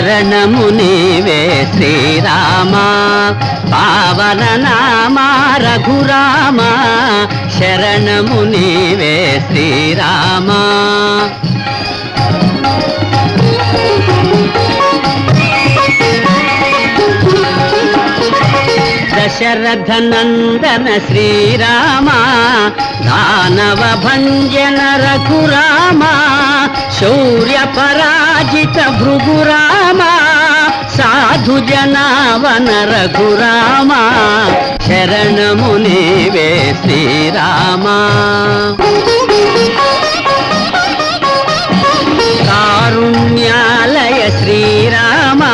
శరణము నీవే శ్రీరామ పావన నామ రఘురామ శరణము నీవే శ్రీరామ దశరథ నందన శ్రీరామ దానవ భంజన రఘురామ శౌర్య పరాజిత భృగురామ సాధు జనావన రఘురామ శరణము నీవే శ్రీరామ కారుణ్యాలయ శ్రీరామ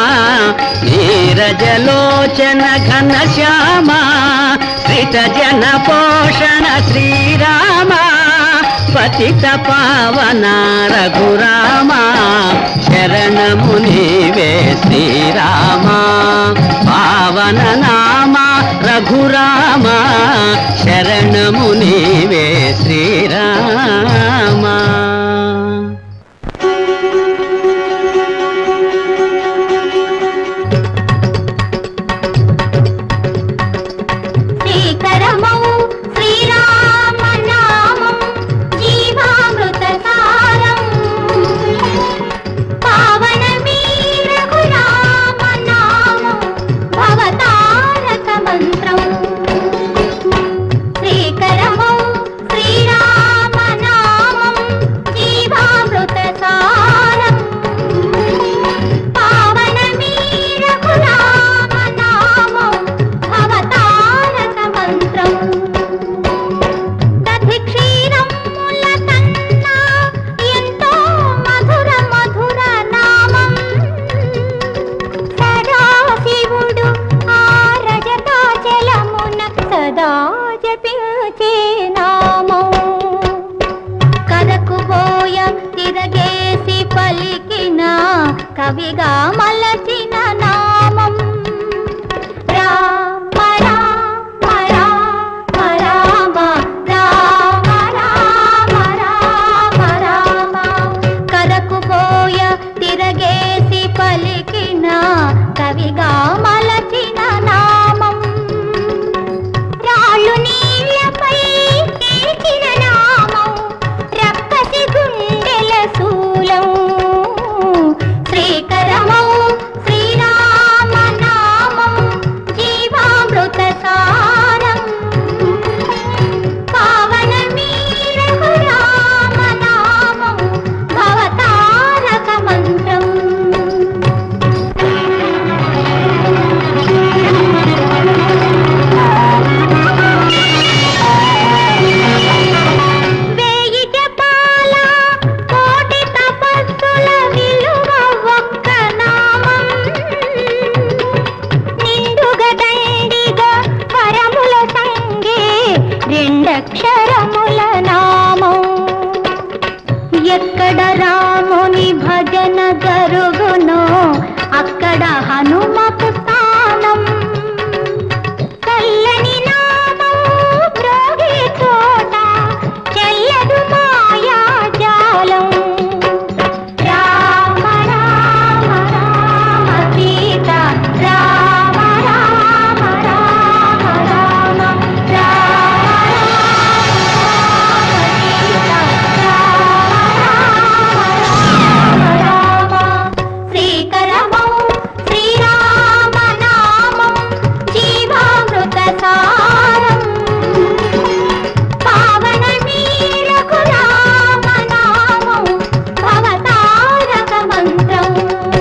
నీరజలోచన ఘన శ్యామ శ్రిత జన పోషణ శ్రీరామ పతిత పావన రఘురామ శరణము నీవే శ్రీరామ పావన నామ రఘురామ శరణము నీవే శ్రీరామ శ్రీకరమౌ శ్రీరామనామం జీవామృత సారం పావనమీ రఘురామనామం భవతారక మంత్రం శ్రీకరమౌ శ్రీరామనామం జీవామృత సారం పావనమీ రఘురామనామం భవతారక మంత్రం దధి క్షీరముల కన్నా ఎంతో మధుర మధుర నామం సదాశివుడు ఆ రజతాచలమున సదా జపించే నామం కదకు పోయ తిరగేసి పలికిన కవిగా మలచిన నామం రామ రామ రామ రామ రామ రామ రామ రామ కదకు పోయ తిరగేసి పలికిన కవిగా మలచిన నామం రాళ్ళు నీళ్ళపై కేచిన నామం రక్కసి గుండెల శూలం శ్రీకరమౌ శ్రీరామ నామం జీవామృత సారం పావనమీ రఘురామ నామం భవతారక మంత్రం వేయి జపాల కోటి తపస్సుల విలువ ఒక్క నామం నిండుగా దండిగా వరముల సంగే రెండక్షరముల నామం ఎక్కడ రాముని భజన జరుగునో అక్కడ హనుమకు స్థానం చల్లని నామం మ్రోగే చోట చెల్లదు మాయా జాలం రామ రామ రామ సీత రామ రామ రామ రామ రామ సీత రామ రామ శ్రీకరమౌ శ్రీరామ నామం జీవామృత సారం పావనమీ రఘురామ నామం భవతారక మంత్రం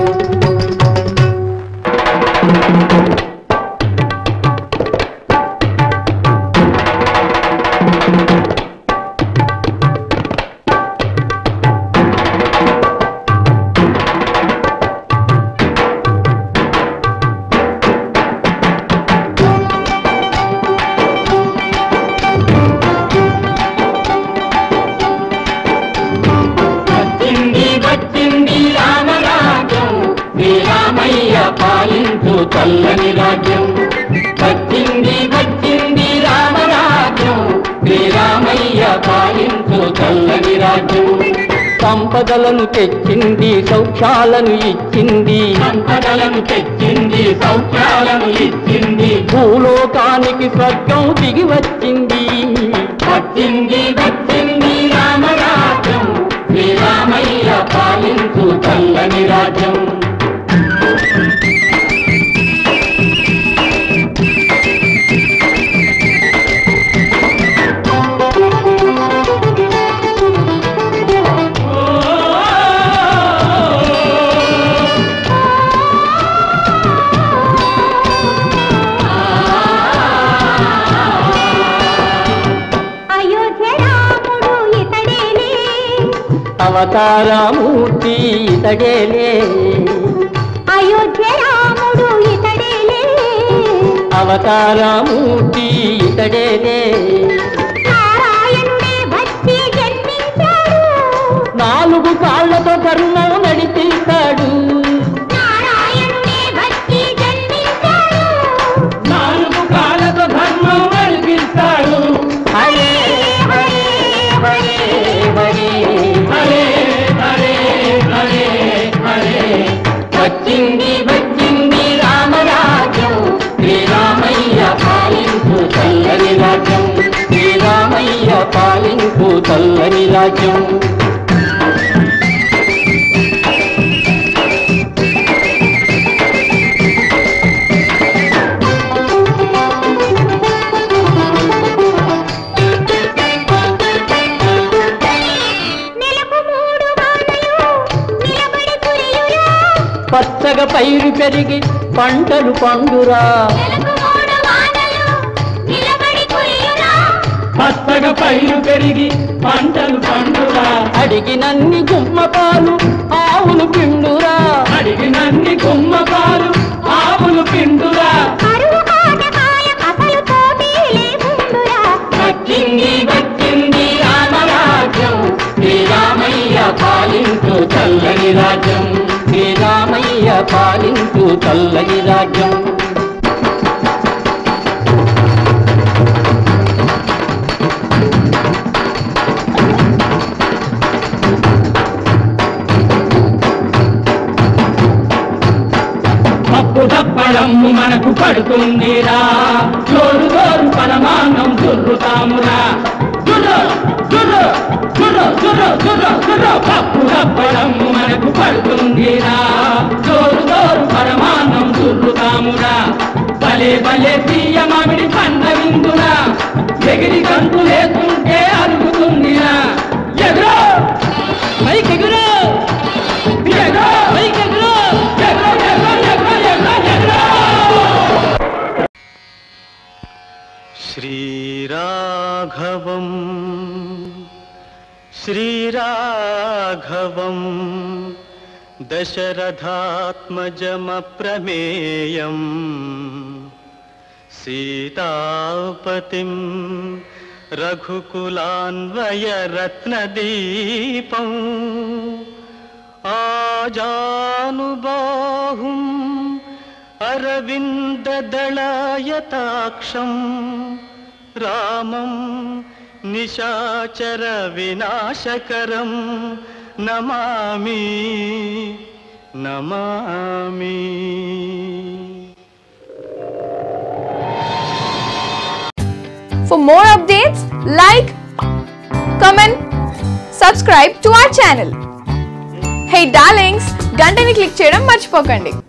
వచ్చింది వచ్చింది రామరాజ్యం శ్రీరామయ్య పాలించు చల్లని రాజ్యం వచ్చింది వచ్చింది రామరాజ్యం శ్రీరామయ్య పాలించు చల్లని రాజ్యం సంపదలను తెచ్చింది సౌఖ్యాలను ఇచ్చింది సంపదలను తెచ్చింది సౌఖ్యాలను ఇచ్చింది భూలోకానికి స్వర్గం దిగి వచ్చింది వచ్చింది వచ్చింది రామరాజ్యం శ్రీరామయ్య పాలించు చల్లని రాజ్యం అయోధ్య రాముడు ఇతడేలే అవతారమూర్తి ఇతడేలే అయోధ్య రాముడు ఇతడేలే అవతారమూర్తి ఇతడేలే నారాయణుడే వచ్చి జన్మించాడు నాలుగు కాళ్ళతో ధర్మం నడిపిస్తాడు నారాయణుడే వచ్చి జన్మించాడు నాలుగు కాళ్ళతో ధర్మం నడిపిస్తాడు హరే హరే హరే హరే హరే హరే హరే హరే వచ్చింది వచ్చింది రామరాజ్యం శ్రీరామయ్య పాలించు చల్లని రాజ్యం శ్రీరామయ్య పాలింపు చల్లని రాజ్యం నెలకు మూడు వానలు నిలబడి కురియురా పచ్చగా పైరు పెరిగి పంటలు పండురా నెలకు మూడు వానలు నిలబడి కురియురా పచ్చగా పైరు పెరిగి పంటలు పండురా అడిగినన్ని గుమ్మ పాలు ఆవులు పిండురా అడిగినన్ని గుమ్మ పాలు ఆవులు పిండురా కరువు కాటకాయ అసలు పోటీ లేకుండురా వచ్చింది వచ్చింది రామరాజ్యం శ్రీరామయ్య పాలించు చల్లని రాజ్యం శ్రీరామయ్య పాలింపు చల్లని రాజ్యం పప్పు తప్పడమ్ము మనకు పడుతుందిరా జోరు జోరు పరమాన్నం చుర్రుతామురా జుర్రు జుర్రు జుర్రు జుర్రు జుర్రు జుర్రు పప్పు తప్పడమ్ము మనకు పడుతుందిరా జోరు జోరు పరమాన్నం చుర్రుతామురా భలే భలే తీయ మామిడి పండ విందురా ఎగిరి గంతులేస్తుంటే అరుగుతుందిరా ఎగురో పైకి ఎగురో ఎగురో పైకి ఎగురో ఎగురో ఎగురో ఎగురో ఎగురో ఎగురో శ్రీరాఘవం శ్రీరాఘవం దశరథాత్మజమప్రమేయం సీతాపతిం రఘుకులాన్వయరత్నదీపం ఆజానుబాహుం అరవిందదళాయతాక్షం రామం నిశాచర వినాశకరం నమామి నమామి For more updates, like, comment, subscribe to our channel. Hey darlings, గంటని click చేయడం మర్చిపోకండి